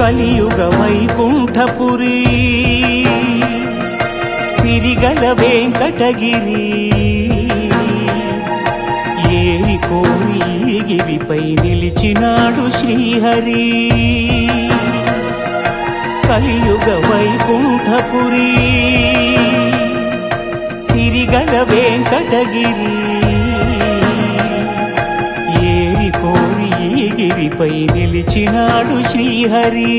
కలియుగ వైకుంఠపురి సిరిగల వెంకటగిరి ఏరి కోరి ఈ గిరిపై నిలిచినాడు శ్రీహరి కలియుగ వైకుంఠపురి సిరిగల వెంకటగిరి ఏరి కోరి ఈ గిరిపై నిలిచినాడు శ్రీహరి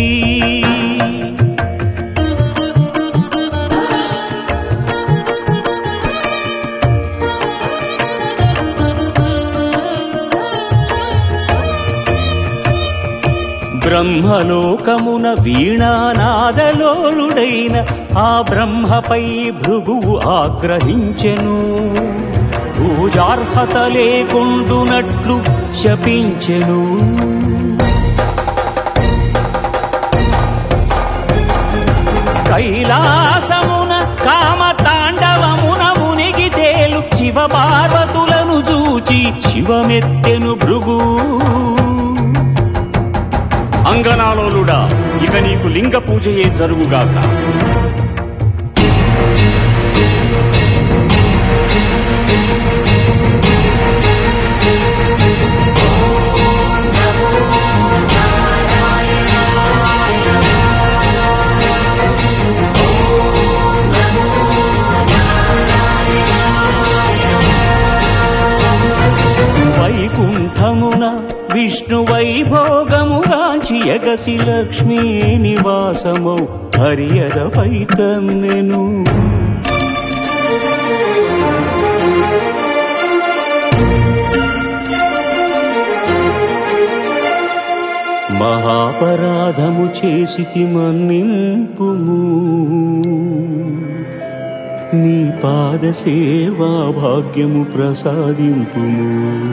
బ్రహ్మలోకమున వీణానాదలోలుడైన ఆ బ్రహ్మపై భృగువు ఆగ్రహించెను పూజార్హత లేకుండునట్లు శపించెను కైలాసమున కామ తాండవమున మునిగి తేలు శివ పార్వతులను చూచి శివమెత్తెను భృగు అంగనాలోలుడా ఇక నీకు లింగ పూజయే జరుగుగాక వైకుంఠమున విష్ణు వైభోగము రాంచి ఎగసి లక్ష్మీ నివాసము హరియదపై తన్నెను మహాపరాధము చేసితి మన్నింపుము నీ పాద సేవా భాగ్యము ప్రసాదింపుము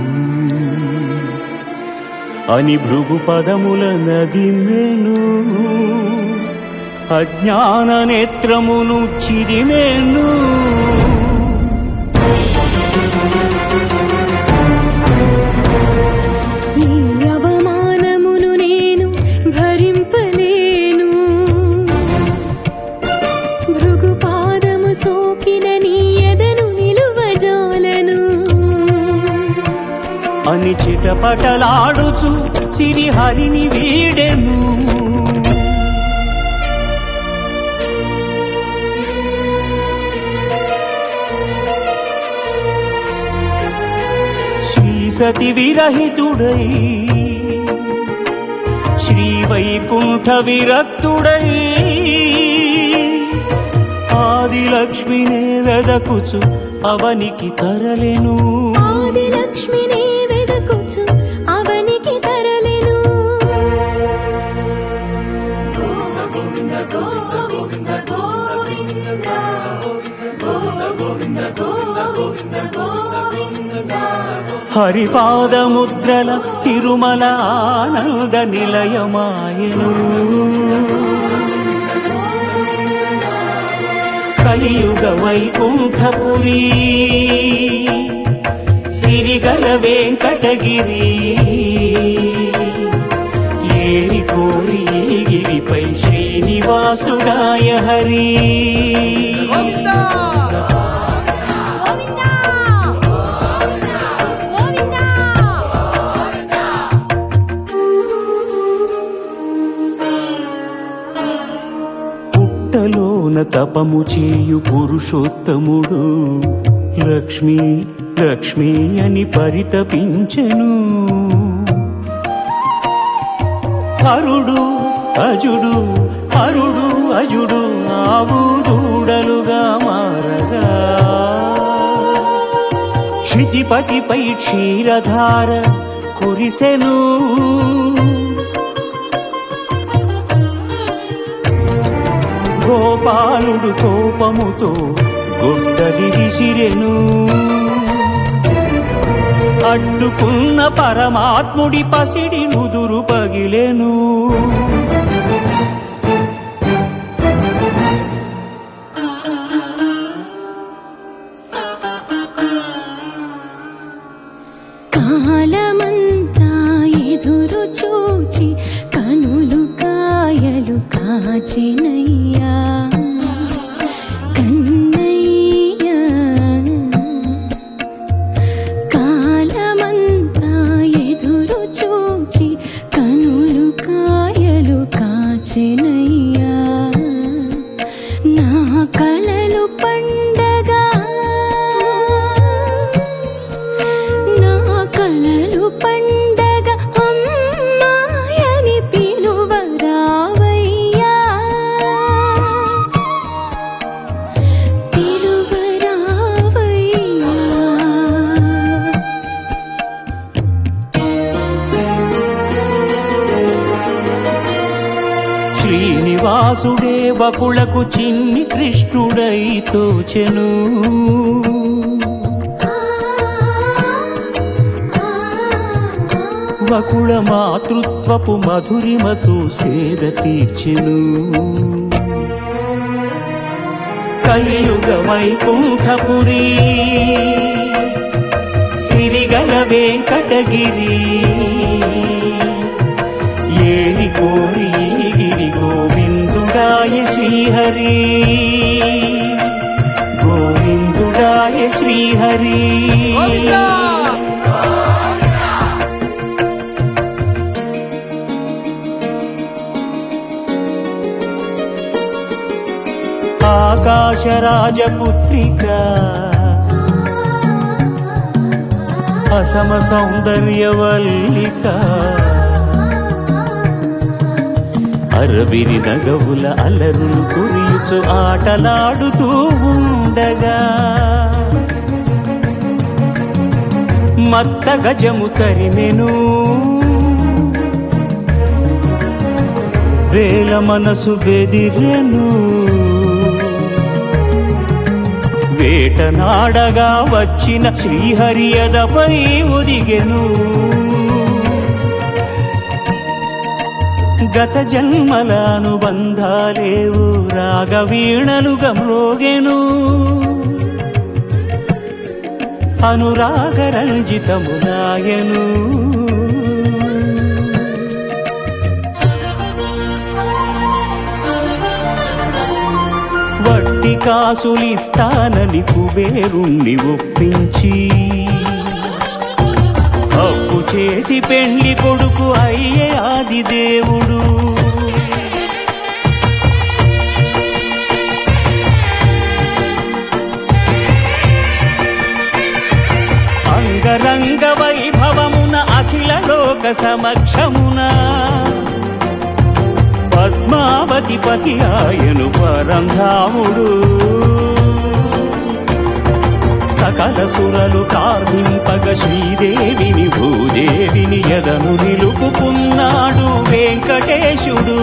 అని భృగు పదముల నదిమెను అజ్ఞాన నేత్రమును చిరిమెను ఈ అవమానమును నేను భరింపలేను భృగు పాదము సోకిన నీ ఎదను నిలువజాలను అని చిటపటలాడుచు సిరిహరిని వీడెను శ్రీ సతి విరహితుడై శ్రీ వైకుంఠ విరక్తుడై ఆది లక్ష్మినే వెదకుచు అవనికి తరలెను ఆది లక్ష్మిని వెదకుచు అవనికి తరలెను హరిపాదముద్రల తిరుమల ఆనంద నిలయమాయను కలియుగ వైకుంఠపురి సిరిగల వెంకటగిరి ఏరి కోరి ఈ గిరిపై శ్రీనివాసుడాయ హరి పుట్టలోన తపము చేయు పురుషోత్తముడు లక్ష్మీ లక్ష్మీ అని పరితపించెను హరుడు అజుడు హరుడు అజుడు ఆవు దూడలుగా మారగా క్షితిపతిపై క్షీరధార కురిసెను గోపాలుడు కోపముతో గుడ్డలి విసిరెను అడ్డుకున్న పరమాత్ముడి పసిడి ముదురు పగిలెను కాలమంతా ఎదురు చూచి కనులు కా కాచినయ్యా కన్నయ్యా కాలమంతా ఎదురు చూచి కనులు కాయలు కాచెనయ్యా నా కలలు పండగా నా కలలు పండగ అమ్మాయని పిలువరావయ్యా పిలువరావయ్యా శ్రీనివాసుడే బకులకు చిన్ని కృష్ణుడై తోచెను వకుళ మాతృత్వపు మధురిమతో సేద తీర్చెను కలియుగ వైకుంఠపురి సిరిగల వెంకటగిరి ఏలి కోరి గిరి గోవిందుడాయ శ్రీహరి గోవిందుడాయ శ్రీహరి ఆకాశరాజపుత్రిక అసమ సౌందర్యవల్లిక అరవిరి నగవుల అలరులు కురియుచు ఆటలాడుతూ ఉండగా మత్త గజము తరిమెను వేల మనసు బెదిరెను వేటనాడగా వచ్చిన శ్రీహరియదపై ఒదిగెను గత జన్మల అనుబంధాలేవు రాగవీణలుగా మ్రోగెను అనురాగరంజితములాయను వడ్డీ కాసులిస్తానని కుబేరుణ్ణి ఒప్పించి అప్పు చేసి పెళ్లి కొడుకు అయ్యే ఆది దేవుడు అంగరంగ వైభవమున అఖిల లోక సమక్షమున పద్మావతి పతి ఆయను పరంధాముడు సకల సురలు కార్మింపగ శ్రీదేవిని భూదేవిని ఎదను నిలుపుకున్నాడు వెంకటేశుడు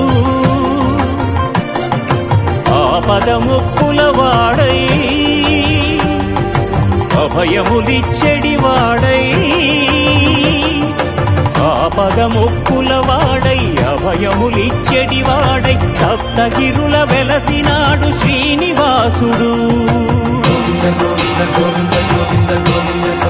ఆపదముక్కుల వాడై అభయములిచ్చడి వాడై ఆపదముక్కుల వాడై అభయములిచ్చడి వాడై సప్తగిరుల వెలసినాడు శ్రీనివాసుడు గోవింద గోవింద గోవింద గోవింద గోవింద